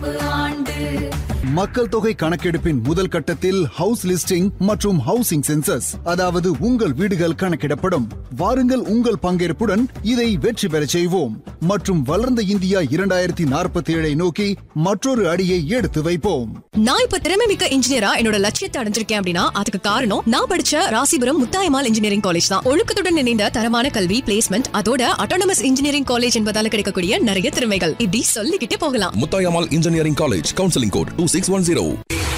நடப்பு ஆண்டு மக்கள் தொகை கணக்கெடுப்பின் முதல் கட்டத்தில் ஹவுஸ் லிஸ்டிங் மற்றும் ஹவுசிங் சென்சஸ் அதாவது உங்கள் வீடுகள் கணக்கிடப்படும் வாருங்கள் உங்கள் பங்கேற்புடன் இதை வெற்றி பெறச் செய்வோம் மற்றும் வளர்ந்த இந்தியா இரண்டாயிரத்தி நாற்பத்தி ஏழை நோக்கி மற்றொரு அடியை எடுத்து வைப்போம் நான் இப்ப திறமை மிக்க இன்ஜினியரா என்னோட லட்சியத்தை அடைஞ்சிருக்கேன் அப்படின்னா அதுக்கு காரணம் நான் படிச்ச ராசிபுரம் முத்தாயமால் இன்ஜினியரிங் காலேஜ் தான் ஒழுக்கத்துடன் இணைந்த தரமான கல்வி பிளேஸ்மெண்ட் அதோட அட்டானமஸ் இன்ஜினியரிங் காலேஜ் என்பதால கிடைக்கக்கூடிய நிறைய திறமைகள் இப்படி சொல்லிக்கிட்டே போகலாம் Muthayammal engineering college counselling code two six one zero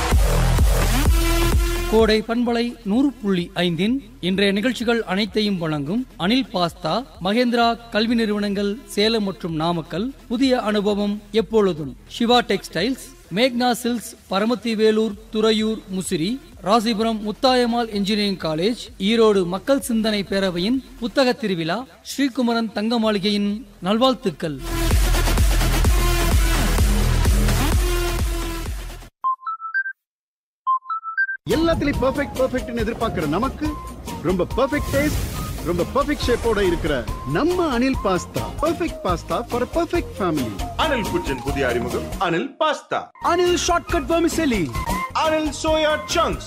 Kodai பண்பலை நூறு புள்ளி ஐந்தின் இன்றைய நிகழ்ச்சிகள் அனைத்தையும் வழங்கும் அனில் பாஸ்தா மகேந்திரா கல்வி நிறுவனங்கள் சேலம் மற்றும் நாமக்கல் புதிய அனுபவம் எப்பொழுதும் சிவா டெக்ஸ்டைல்ஸ் மேக்னா silks Paramathi Velur Thuraiyur Musiri Rasipuram Muthayammal engineering college Erode மக்கள் சிந்தனை பேரவையின் புத்தக திருவிழா ஸ்ரீகுமரன் தங்க மாளிகையின் நல்வாழ்த்துக்கள் எல்லாத்துலயும் பெர்ஃபெக்ட் பெர்ஃபெக்ட்னு எதிர்பார்க்கிற நமக்கு ரொம்ப பெர்ஃபெக்ட் டேஸ்ட் ரொம்ப பெர்ஃபெக்ட் ஷேப்போட இருக்கிற நம்ம Anil pasta perfect pasta for perfect family Anil kitchen புதிய அறிமுகம் Anil pasta Anil shortcut vermicelli Anil soya chunks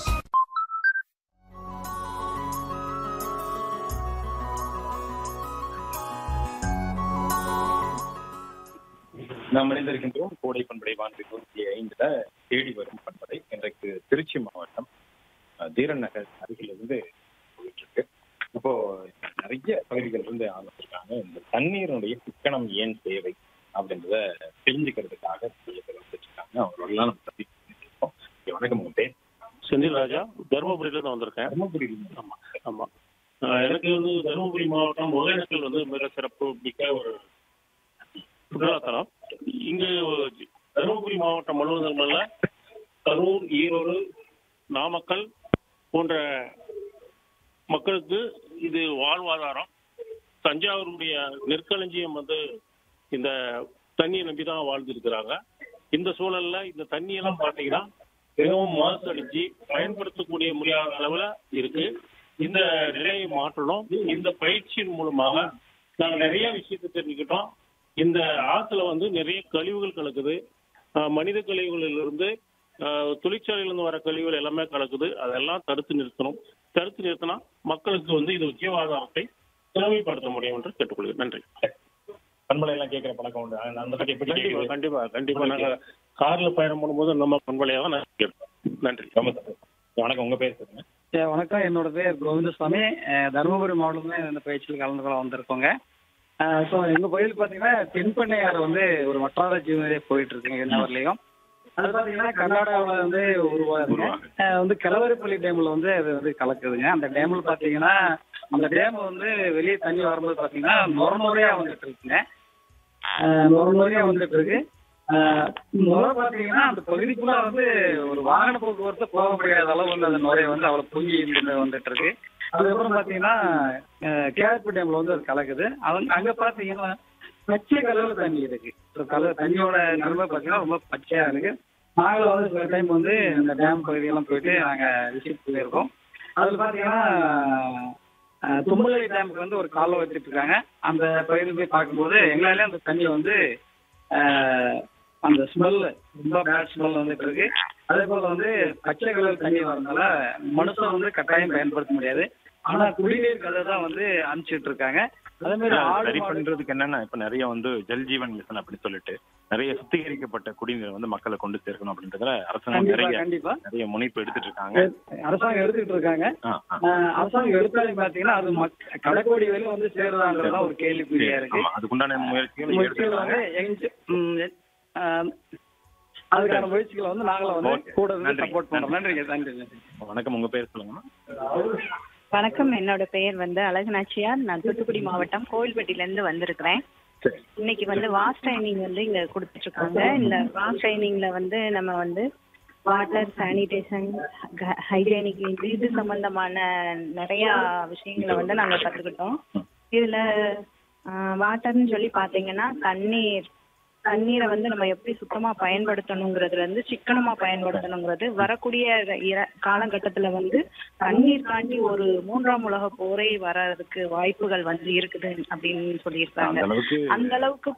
நாம் இணைந்திருக்கின்றோம் கோடை பண்படை வானொலி நூற்றி ஐந்துல தேடி வரும் பண்படை இன்றைக்கு திருச்சி மாவட்டம் அஹ், தீரன் நகர் அருகிலிருந்து போயிட்டு இருக்கு இப்போ நிறைய பகுதிகள் இருந்து ஆரம்பிச்சிருக்காங்க இந்த தண்ணீருடைய சிக்கனம் ஏன் தேவை அப்படின்றத தெரிஞ்சுக்கிறதுக்காக நிறைய பேர் வந்துட்டு இருக்காங்க அவங்களெல்லாம் நம்ம சந்திக்க இருக்கோம் வணக்கம் உங்க பேர் செந்தில் ராஜா தருமபுரியில இருந்து வந்திருக்கேன் தர்மபுரியில் ஆமா ஆமா ஆஹ் எனக்கு வந்து தருமபுரி மாவட்டம் ஒகேனக்கல் வந்து மிக சிறப்பு மிக்க ஒரு சுற்றுலாத்தலம் இங்க தருமபுரி மாவட்டம் முழுவதும் கரூர் ஈரோடு நாமக்கல் போன்ற மக்களுக்கு இது வாழ்வாதாரம் தஞ்சாவூருடைய நெற்களஞ்சியம் வந்து இந்த தண்ணியை நம்பி தான் வாழ்ந்துருக்கிறாங்க இந்த சூழல்ல இந்த தண்ணியெல்லாம் பாத்தீங்கன்னா மிகவும் மாசடிச்சு பயன்படுத்தக்கூடிய முடியாத அளவுல இருக்கு இந்த நிலையை மாற்றணும் இந்த பயிற்சியின் மூலமாக நாங்க நிறைய விஷயத்தை தெரிஞ்சுக்கிட்டோம் இந்த ஆத்துல வந்து நிறைய கழிவுகள் கலக்குது ஆஹ் மனித கழிவுகளில் இருந்து ஆஹ் தொழிற்சாலையில இருந்து வர கழிவுகள் எல்லாமே கலக்குது அதெல்லாம் தடுத்து நிறுத்தணும் தடுத்து நிறுத்தினா மக்களுக்கு வந்து இது ஜீவாதாரத்தை திறமைப்படுத்த முடியும் என்று கேட்டுக்கொள்கிறேன் நன்றி பண்பலை எல்லாம் கேட்கிற பழக்கம் உண்டு அந்த- அந்த பத்தி எப்படி கண்டிப்பா கேட்குறது? கண்டிப்பா கண்டிப்பா நாங்க கார்ல பயணம் பண்ணும்போது நம்ம பண்பலையாக தான் நான் கேட்போம் நன்றி ரொம்ப சந்தோஷம். வணக்கம் உங்க பேர் சொல்லுங்க ஏ, வணக்கம் என்னோட பேர் கோவிந்தசாமி அஹ், தருமபுரி மாவட்டத்துல இந்த பயிற்சியில் கலந்து கொள்ள வந்திருக்கோங்க ஸோ எங்க கோயில் பார்த்தீங்கன்னா தென்பண்ணையாறு வந்து ஒரு வட்டார ஜீவனே போயிட்டு இருக்குங்க என்ன வரலையும் அது பார்த்தீங்கன்னா கர்நாடகாவில் வந்து உருவாகுங்க அஹ், வந்து கிளவரிப்பள்ளி டேம்ல வந்து அது வந்து கலக்குதுங்க அந்த டேம்ல பார்த்தீங்கன்னா அந்த டேம் வந்து வெளியே தண்ணி வரும்போது பார்த்தீங்கன்னா நுர நுறையா வந்துட்டு இருக்குங்க அஹ், நுர நுறையா வந்துட்டு இருக்கு ஆஹ் நுரை பாத்தீங்கன்னா அந்த பகுதிக்குள்ள வந்து ஒரு வாகன போக்குவரத்து போக முடியாத அளவு வந்து அந்த நுரை வந்து அவ்வளவு பொங்கி இருந்து வந்துட்டு இருக்கு அதுக்கப்புறம் பாத்தீங்கன்னா கேஆர்பி டேம்ல வந்து அது கலக்குது அவங்க அங்க பாத்தீங்கன்னா பச்சை கலர்ல தண்ணி இருக்கு கலர் தண்ணியோட நிலைமை பாத்தீங்கன்னா ரொம்ப பச்சையா இருக்கு நாங்களும் வந்து சில டைம் வந்து இந்த டேம் பகுதியெல்லாம் போயிட்டு நாங்க விசிட் பண்ணியிருக்கோம் அதுல பாத்தீங்கன்னா அஹ், தும்பலி டேமுக்கு வந்து ஒரு கால்வாய் வச்சுட்டு இருக்காங்க அந்த பகுதியில் போய் பார்க்கும்போது எங்களாலே அந்த தண்ணியை வந்து ஆஹ் அந்த ஸ்மெல் ரொம்ப பேட் ஸ்மெல் வந்துட்டு இருக்கு அதே போல வந்து பச்சை கலர் தண்ணி வரதுனால மனுஷன் வந்து கட்டாயம் பயன்படுத்த முடியாது ஆனா குடிநீர் கதை தான் வந்து அனுப்பிச்சிட்டு இருக்காங்க அதே மாதிரி ஆடு சரி மாடு- பண்றதுக்கு என்னன்னா இப்ப நிறைய வந்து ஜல் ஜீவன் மிஷன் அப்படின்னு சொல்லிட்டு நிறைய சுத்திகரிக்கப்பட்ட குடிநீர் வந்து மக்களை கொண்டு சேர்க்கணும் அப்படின்றதுல அரசாங்கம் கண்டிப்பா நிறைய கண்டிப்பா நிறைய முனைப்பு எடுத்துட்டு இருக்காங்க அரசாங்கம் எடுத்துட்டு இருக்காங்க ஆ, ஆ. ஆஹ் அரசாங்கம் எடுத்தாலும் பாத்தீங்கன்னா அது மக்- கடைக்கோடி வரையும் வந்து சேருதான்றதுதான் ஒரு கேள்விக்குறியா இருக்கு ஆமா, அதுக்குண்டான முயற்சிகள் முயற்சிகள் எடுத்துருக்காங்க வந்து எங்க ம், எ- ஆஹ் அதுக்கான முயற்சிகளை வந்து நாங்களும் வந்து Okay. கூட இருந்து நன்றி. சப்போர்ட் பண்றோம் நன்றிங்க நன்றி நன்றி வணக்கம் உங்க பேர் சொல்லுங்கம்மா வணக்கம் என்னோட பெயர் வந்து அழகுநாச்சியார் நான் தூத்துக்குடி மாவட்டம் கோவில்பட்டியில இருந்து வந்திருக்கிறேன் சரி இன்னைக்கு வந்து வாஷ் ட்ரைனிங் வந்து இங்க கொடுத்துட்டு இருக்காங்க இந்த வாஷ் ட்ரைனிங்ல வந்து நம்ம வந்து வாட்டர் சானிடேஷன் ஹைஜீனிக் இது சம்பந்தமான நிறைய விஷயங்களை வந்து நாங்க கத்துக்கிட்டோம் இதுல வாட்டர்னு சொல்லி பாத்தீங்கன்னா தண்ணீர் தண்ணீரை வந்து நம்ம எப்படி சுத்தமா பயன்படுத்தணுங்கிறதுல இருந்து சிக்கனமா பயன்படுத்தணுங்கிறது வரக்கூடிய இர- காலகட்டத்துல வந்து தண்ணீர் தாண்டி ஒரு மூன்றாம் உலக போரே வர்றதுக்கு வாய்ப்புகள் வந்து இருக்குது அப்படின்னு சொல்லியிருக்காங்க அந்த அளவுக்கு அந்த அளவுக்கு